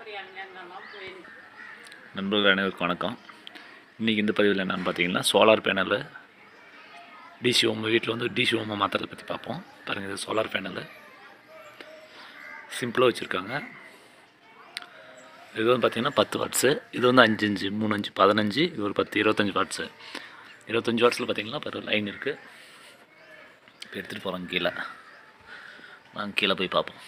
நண்பர்கள் அனைவருக்கும் வணக்கம் இன்றைக்கி இந்த பதிவில் என்னென்னு பார்த்தீங்கன்னா சோலார் பேனலு டிசி ஹோம் வீட்டில் வந்து டிசி ஹோமை மாற்றுறதை பற்றி பார்ப்போம் பாருங்கள் இது சோலார் பேனலு சிம்பிளாக வச்சுருக்காங்க இது வந்து பார்த்திங்கன்னா பத்து வாட்ஸு இது வந்து அஞ்சு அஞ்சு மூணு அஞ்சு பதினஞ்சு இது ஒரு பத்து இருபத்தஞ்சி வாட்ஸு இருபத்தஞ்சி வாட்ஸில் பார்த்தீங்கன்னா பாரு லைன் இருக்குது இப்போ எடுத்துகிட்டு போகிறோம் கீழே வாங்க கீழே போய் பார்ப்போம்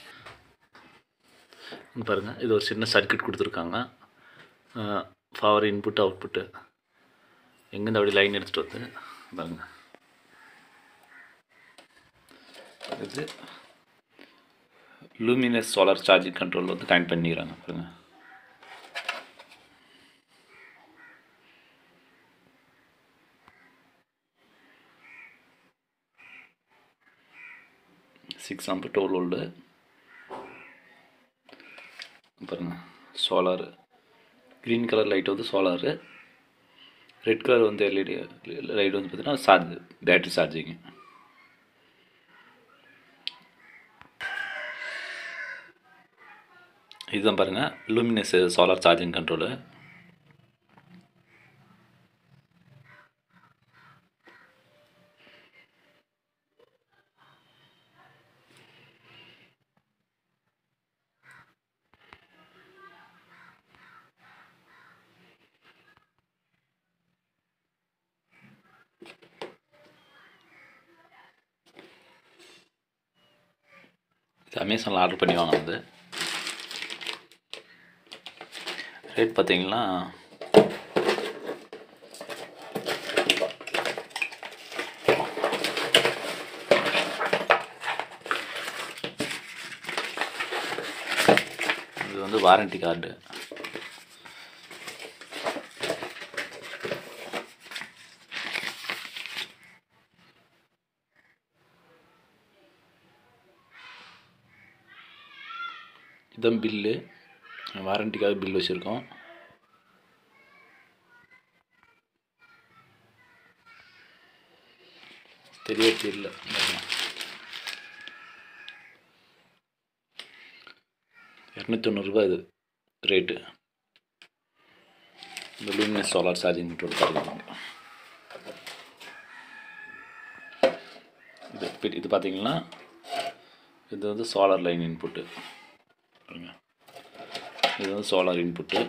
இங்க பாருங்கள் இது ஒரு சின்ன சர்க்கியூட் கொடுத்துருக்காங்க பவர் இன்புட் அவுட்புட்டு எங்கேருந்து அப்படி லைன் எடுத்துகிட்டு வந்து பாருங்க இது லூமினஸ் சோலார் சார்ஜிங் கண்ட்ரோல் வந்து கனெக்ட் பண்ணிக்கிறாங்க பாருங்க சிக்ஸ் ஆம்பு டோல் ஹோல்டு பாருங்க சோலாரு க்ரீன் கலர் லைட் வந்து சோலாரு ரெட் கலர் வந்து எல்இடி லைட் வந்து பார்த்தீங்கன்னா சார்ஜ் பேட்ரி சார்ஜிங்கு இதுதான் பாருங்கள் லூமினஸ் சோலார் சார்ஜிங் கண்ட்ரோலு இது அமேசானில் ஆர்டர் பண்ணி வாங்கினது ரேட் பார்த்தீங்கன்னா இது வந்து வாரண்டி கார்டு இதுதான் பில்லு வாரண்டிக்காக பில் வச்சுருக்கோம் தெரிய தெரியல இரநூத்தொண்ணூறுபா இது ரேட்டு இந்த லூமினஸ் சோலார் சார்ஜிங் கண்ட்ரோல் பாருங்க இது இப்ப இது பார்த்தீங்கன்னா இது வந்து சோலார் லைன் இன்புட்டு பாருங்க இது வந்து சோலார் இன்புட்டு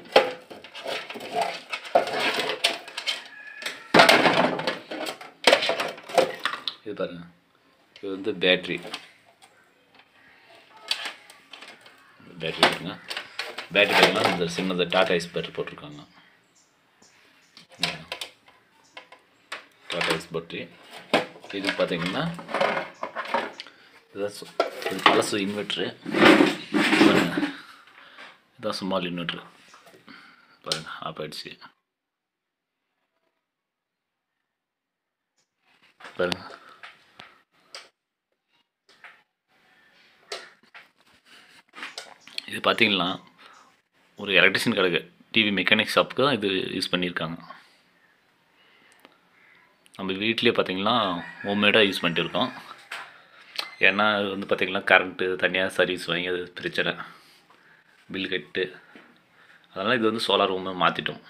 இது பாருங்க இது வந்து பேட்ரி பேட்ரி பாருங்க பேட்டரி பாருங்கன்னா இந்த சின்னது டாடா ஐஸ் பேட்டரி போட்டிருக்காங்க டாடா ஐஸ் பேட்டரி இது பார்த்தீங்கன்னா இதுதான் சு- இது ப்ளஸ் இன்வெர்ட்ரு இதான் ஸ்மால் இன்வெர்ட்ரு பாருங்க ஆஃப் ஆயிடுச்சு பாருங்க இது பார்த்தீங்கன்னா ஒரு எலக்ட்ரிஷியன் கடைக்கு டிவி மெக்கானிக் ஷாப்புக்கு தான் இது யூஸ் பண்ணியிருக்காங்க நம்ம வீட்லேயே பார்த்தீங்கன்னா ஹோம்மேடாக யூஸ் பண்ணிட்டு இருக்கோம் ஏன்னா அது வந்து பார்த்திங்கன்னா கரண்ட்டு தனியாக சர்வீஸ் வாங்கி அது பிரச்சனை பில் கட்டு அதனால் இது வந்து சோலார் ரூமை மாற்றிட்டோம்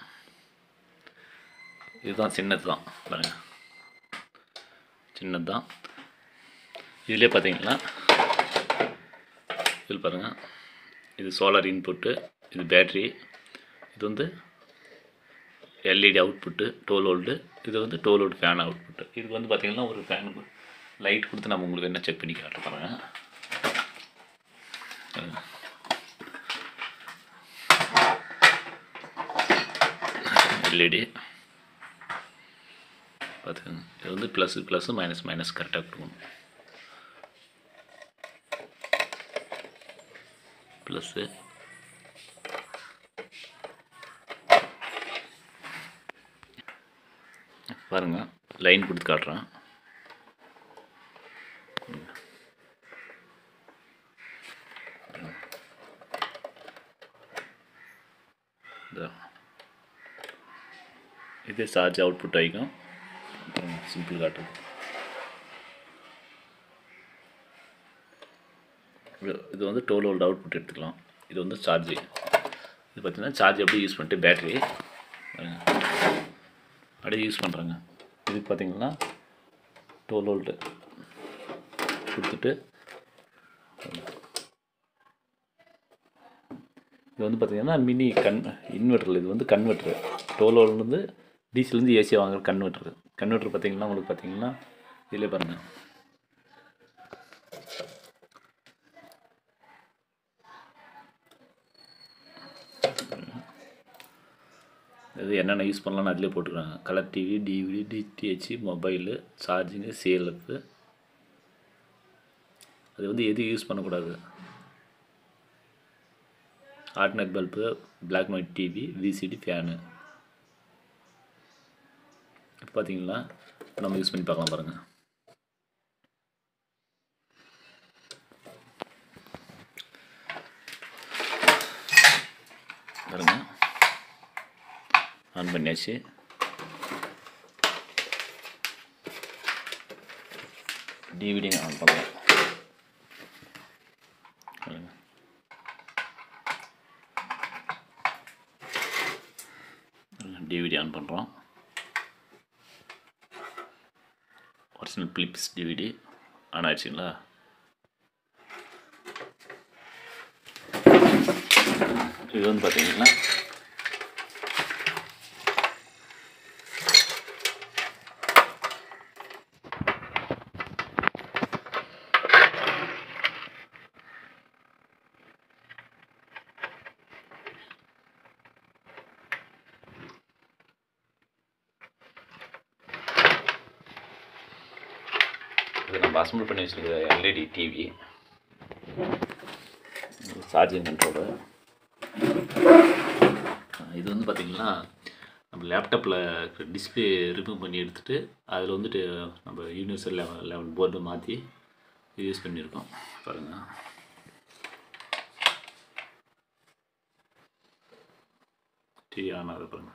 இதுதான் சின்னது தான் பாருங்கள் சின்னது தான் இதிலே பார்த்தீங்கன்னா இதில் பாருங்கள் இது சோலார் இன்புட்டு இது பேட்ரி இது வந்து எல்இடி அவுட்புட்டு டோல் ஹோல்டு இது வந்து டோல் ஹோல்டு ஃபேன் அவுட்புட்டு இதுக்கு வந்து பார்த்திங்கன்னா ஒரு ஃபேன் லைட் கொடுத்து நம்ம உங்களுக்கு என்ன செக் பண்ணி காட்ட பாருங்கள் எல்இடி பார்த்துக்கோங்க இது வந்து ப்ளஸ் ப்ளஸ் மைனஸ் மைனஸ் கரெக்டாக கொடுக்கணும் ப்ளஸ்ஸு பாருங்கள் லைன் கொடுத்து காட்டுறேன் இதோ. இது சார்ஜ் அவுட்புட் ஆகிக்கும் சிம்பிள் காட்டுது இது இது வந்து டோல் ஹோல்ட் அவுட்புட் எடுத்துக்கலாம் இது வந்து சார்ஜிங் இது பார்த்தீங்கன்னா சார்ஜ் எப்படி யூஸ் பண்ணிட்டு பேட்ரி அப்படியே யூஸ் பண்ணுறாங்க இதுக்கு பார்த்தீங்கன்னா டுவெல் வோல்ட்டு கொடுத்துட்டு இது வந்து பார்த்தீங்கன்னா மினி கன் இன்வெர்டர் இது வந்து கன்வெர்ட்ரு டோலோலேருந்து டிசிலேருந்து ஏசி வாங்குற கன்வெர்ட்ரு கன்வெர்ட்ரு பார்த்தீங்கன்னா உங்களுக்கு பார்த்தீங்கன்னா இதில் பாருங்கள் இது என்னென்ன யூஸ் பண்ணலாம்னு அதிலே போட்டுக்கிறாங்க colour TV DVD DTH mobile charging சிஎல்எஃப் அது வந்து எது யூஸ் பண்ணக்கூடாது ordinary bulb black and white TV VCD fan இப்போ பார்த்தீங்களா நம்ம யூஸ் பண்ணி பார்க்கலாம் பாருங்கள் பாருங்க ஆன் பண்ணியாச்சு டிவிடி ஆன் பண்ணலாம் பாருங்க. டிவிடி ஆன் பண்ணுறோம் ஒரிஜினல் பிலிப்ஸ் டிவிடி ஆன் ஆயிடுச்சுங்களா இது வந்து பார்த்தீங்கன்னா இது நம்ம அசம்பிள் பண்ணி வச்சுருக்க எல்இடி டிவி சார்ஜிங் கண்ட்ரோலு இது வந்து பார்த்திங்கன்னா நம்ம லேப்டாப்பில் டிஸ்பிளே ரிமூவ் பண்ணி எடுத்துகிட்டு அதில் வந்துட்டு நம்ம யூனிவர்சல் லெவல் லெவல் போர்டு மாற்றி யூஸ் பண்ணியிருக்கோம் பாருங்கள் டிவி ஆன் ஆகுது பாருங்கள்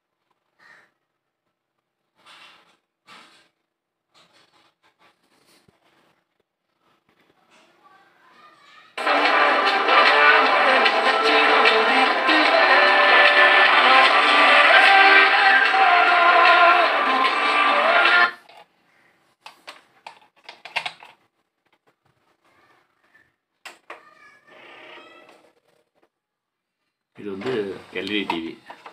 இது வந்து எல்இடி டிவி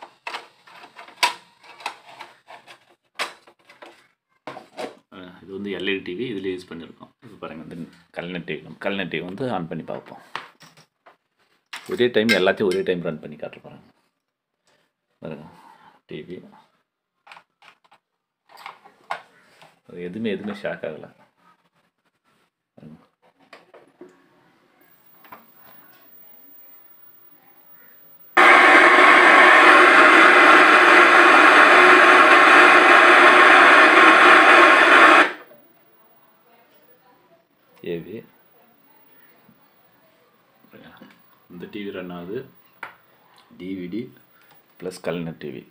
இது வந்து எல்இடி டிவி இதில் யூஸ் பண்ணியிருக்கோம் இது பாருங்கள் இந்த கல்நெட் டிவி நம்ம கல்நெட் டிவி வந்து ஆன் பண்ணி பார்ப்போம் ஒரே டைம் எல்லாத்தையும் ஒரே டைம் ரன் பண்ணி காட்டுற பாருங்க பாருங்க டிவி அது எதுவுமே எதுவுமே ஷாக் ஆகலை பாருங்க. ஏவி இந்த டிவி ரன் ஆகுது DVD plus Kalaignar TV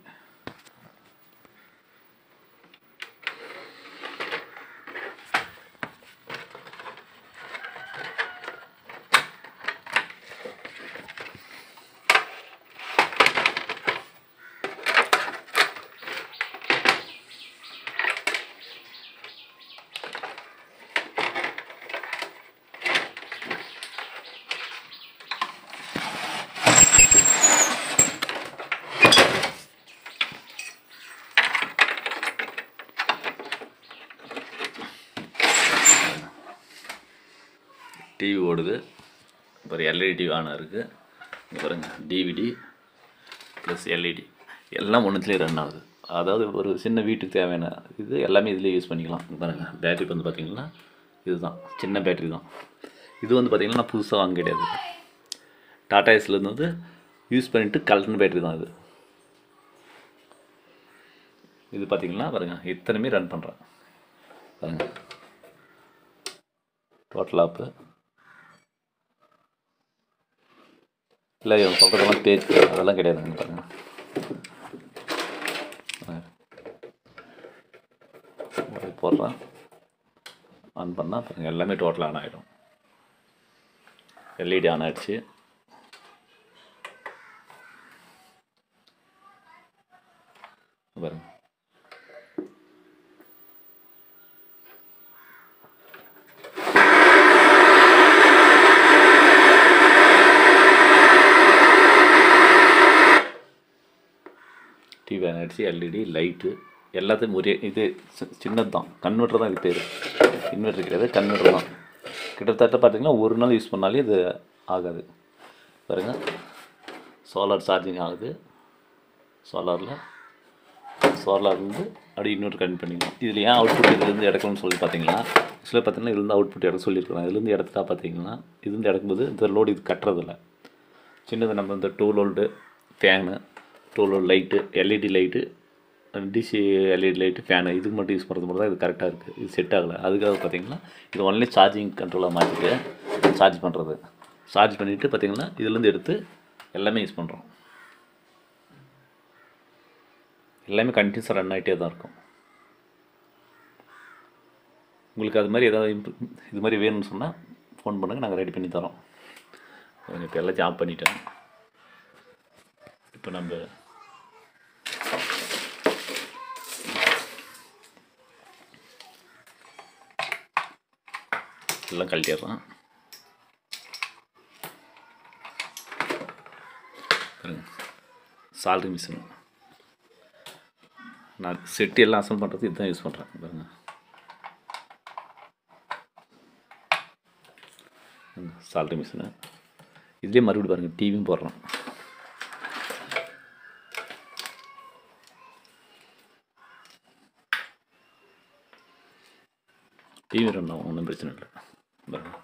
TV ஓடுது அப்புறம் எல்இடி டிவி ஆன் இருக்குது இங்க பாருங்க டிவிடி ப்ளஸ் எல்இடி எல்லாம் ஒன்றுத்துலேயே ரன் ஆகுது அதாவது ஒரு சின்ன வீட்டுக்கு தேவையான இது எல்லாமே இதிலே யூஸ் பண்ணிக்கலாம் இங்க பாருங்க பேட்டரி வந்து பார்த்திங்கன்னா இதுதான் சின்ன பேட்டரி தான் இது வந்து பார்த்திங்கன்னா புதுசாக வாங்க கிடையாது டாடா ஏஸ்லேருந்து வந்து யூஸ் பண்ணிவிட்டு கலர்ன பேட்டரி தான் இது இது பார்த்திங்கன்னா பாருங்கள் இத்தனையுமே ரன் பண்ணுறேன் பாருங்கள் டோட்டல் ஆப்பு இல்லை இவன் சொல்கிறதெல்லாம் பேச்சு அதெல்லாம் கிடையாதுங்க பாருங்க பாருங்க. போடுறேன் ஆன் பண்ணால் பாருங்கள் எல்லாமே டோட்டல் ஆன் ஆகிடும் எல்இடி ஆன் ஆயிடுச்சு பேட்ரி எல்இடி லைட்டு எல்லாத்தையும் ஒரே இது சி- சின்னது தான் கன்வெர்ட்டர் தான் இது பேர் இன்வெர்ட்டர் கிடையாது கன்வெர்ட்டர் தான் கிட்டத்தட்ட பார்த்தீங்கன்னா ஒரு நாள் யூஸ் பண்ணாலே இது ஆகாது பாருங்க சோலார் சார்ஜிங் ஆகுது சோலாரில் சோலார்லேருந்து அப்படி இன்னொரு கனெக்ட் பண்ணிக்கலாம் இதில் ஏன் அவுட்புட் இதுலேருந்து எடுக்கணும்னு சொல்லி பார்த்தீங்கன்னா ஆக்சுவலாக பார்த்தீங்கன்னா இதுலேருந்து அவுட்புட் எடுக்க சொல்லியிருக்கிறோம் இதுலேருந்து எடுத்துட்டா பார்த்தீங்கன்னா இதுலேருந்து எடுக்கும்போது இந்த லோடு இது கட்டுறதில்ல சின்னது நம்ம இந்த டூ லோல்டு ஃபேனு டூ லோல்டு light LED light DC LED light fan இதுக்கு மட்டும் யூஸ் பண்ணுறது மட்டும் தான் இது கரெக்டாக இருக்குது இது செட் ஆகலை அதுக்காக பார்த்தீங்கன்னா இது ஒன்லி சார்ஜிங் கண்ட்ரோலாக மாற்றிட்டு சார்ஜ் பண்ணுறது சார்ஜ் பண்ணிவிட்டு பார்த்தீங்கன்னா இதுலேருந்து எடுத்து எல்லாமே யூஸ் பண்ணுறோம் எல்லாமே கண்டினியூஸாக ரன் ஆகிட்டே தான் இருக்கும் உங்களுக்கு அது மாதிரி ஏதாவது imp- இது மாதிரி வேணும்னு சொன்னால் ஃபோன் பண்ணுங்கள் நாங்கள் ரெடி பண்ணி தரோம் இப்போ எல்லாத்தையும் ஆஃப் பண்ணிட்டேன் இப்போ நம்ம எல்லாம் கழட்டிடுறோம் பாருங்க சாலரி மிஷின் நான் செட்டு எல்லாம் அசல் பண்ணுறது இதுதான் யூஸ் பண்ணுறேன் பாருங்க சாலரி மிஷினு இதுலேயே மறுபடியும் பாருங்கள் டிவியும் போடுறோம் டிவி ரன் ஆகும் ஒன்றும் பிரச்சனை இல்லை பாருங்க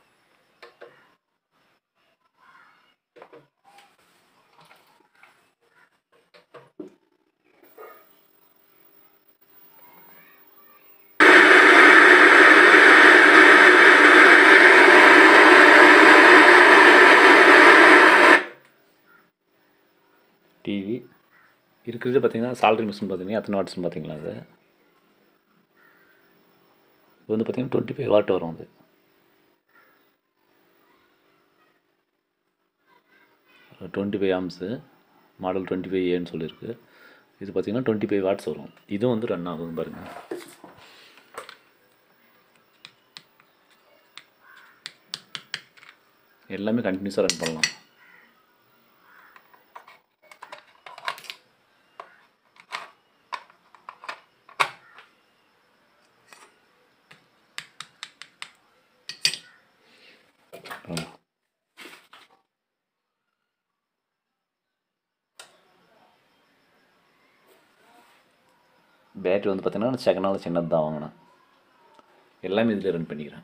டிவி இருக்கிறது பார்த்தீங்கன்னா சாலரி மிஷின் பார்த்தீங்கன்னா எத்தனை வாட்ஸ்னு பார்த்தீங்களா அது இது வந்து பார்த்தீங்கன்னா டுவெண்ட்டி ஃபைவ் வாட் வரும் அது twenty five amps model twenty five ஏன்னு சொல்லியிருக்கு இது பார்த்தீங்கன்னா டுவெண்ட்டி ஃபைவ் வாட்ஸ் வரும் இதுவும் வந்து ரன் ஆகும் பாருங்கள் எல்லாமே கண்டினியூஸாக ரன் பண்ணலாம் ஆமா. பேட்ரி வந்து பார்த்தீங்கன்னா செகண்ட் சின்னது தான் வாங்கினேன் எல்லாமே இதில் ரன் பண்ணிக்கிறேன்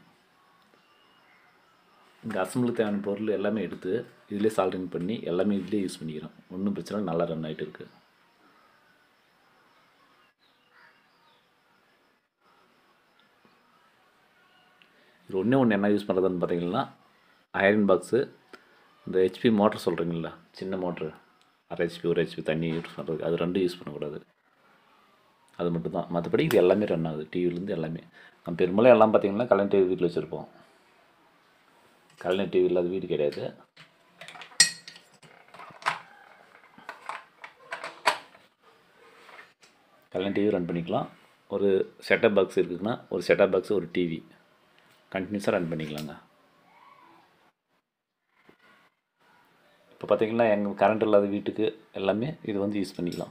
இங்கே அசம்பிளுக்கு தேவையான பொருள் எல்லாமே எடுத்து இதிலே சால்ரிங் பண்ணி எல்லாமே இதிலே யூஸ் பண்ணிக்கிறேன் ஒன்றும் பிரச்சனை இல்லை, நல்லா ரன் ஆகிட்டு இருக்கு இது ஒன்றே ஒன்று என்ன யூஸ் பண்ணுறதுன்னு பார்த்தீங்கன்னா அயரன் பாக்ஸு இந்த ஹெச்பி மோட்டர் சொல்கிறீங்களா சின்ன மோட்ரு அரை ஹெச்பி ஒரு ஹெச்பி தண்ணி யூஸ் பண்ணுறதுக்கு அது ரெண்டும் யூஸ் பண்ணக்கூடாது அது மட்டும் தான் மற்றபடி இது எல்லாமே ரன் ஆகுது டிவிலேருந்து எல்லாமே நம்ம பெரும்பாலும் எல்லாம் பார்த்தீங்கன்னா கலைஞர் டிவி வீட்டில் வச்சுருப்போம் கலைஞர் டிவி இல்லாத வீடு கிடையாது கலைஞர் டிவி ரன் பண்ணிக்கலாம் ஒரு செட்டப் பாக்ஸ் இருக்குதுன்னா ஒரு செட்டப் பாக்ஸ் ஒரு டிவி கண்டினியூஸாக ரன் பண்ணிக்கலாங்க இப்போ பார்த்தீங்கன்னா எங்கள் கரண்ட் இல்லாத வீட்டுக்கு எல்லாமே இது வந்து யூஸ் பண்ணிக்கலாம்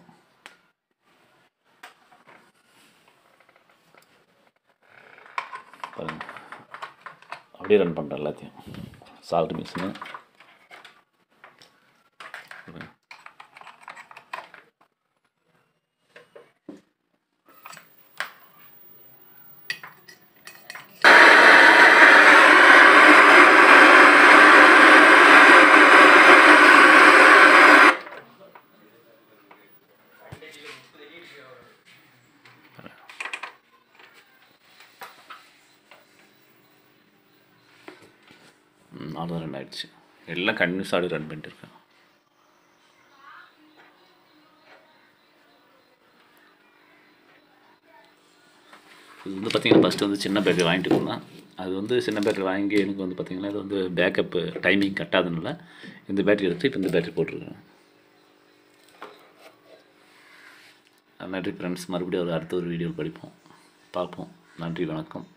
பாருங்க அப்படியே ரன் பண்ணுறேன் எல்லாத்தையும் சால்ட் மிஷினு நாலு ரன் ஆயிடுச்சு எல்லாம் கண்டினியூஸ் ஆடி ரன் பண்ணிட்டு இருக்கேன் இது வந்து பார்த்தீங்கன்னா ஃபஸ்ட்டு வந்து சின்ன பேட்டரி வாங்கிட்டு போனேன் அது வந்து சின்ன பேட்டரி வாங்கி எனக்கு வந்து பார்த்தீங்கன்னா இது வந்து பேக்கப்பு டைமிங் கட்டாதனால இந்த பேட்டரி எடுத்து இப்போ இந்த பேட்டரி போட்டிருக்கேன் நன்றி ஃப்ரெண்ட்ஸ் மறுபடியும் ஒரு அடுத்த ஒரு வீடியோ படிப்போம் பார்ப்போம் நன்றி வணக்கம்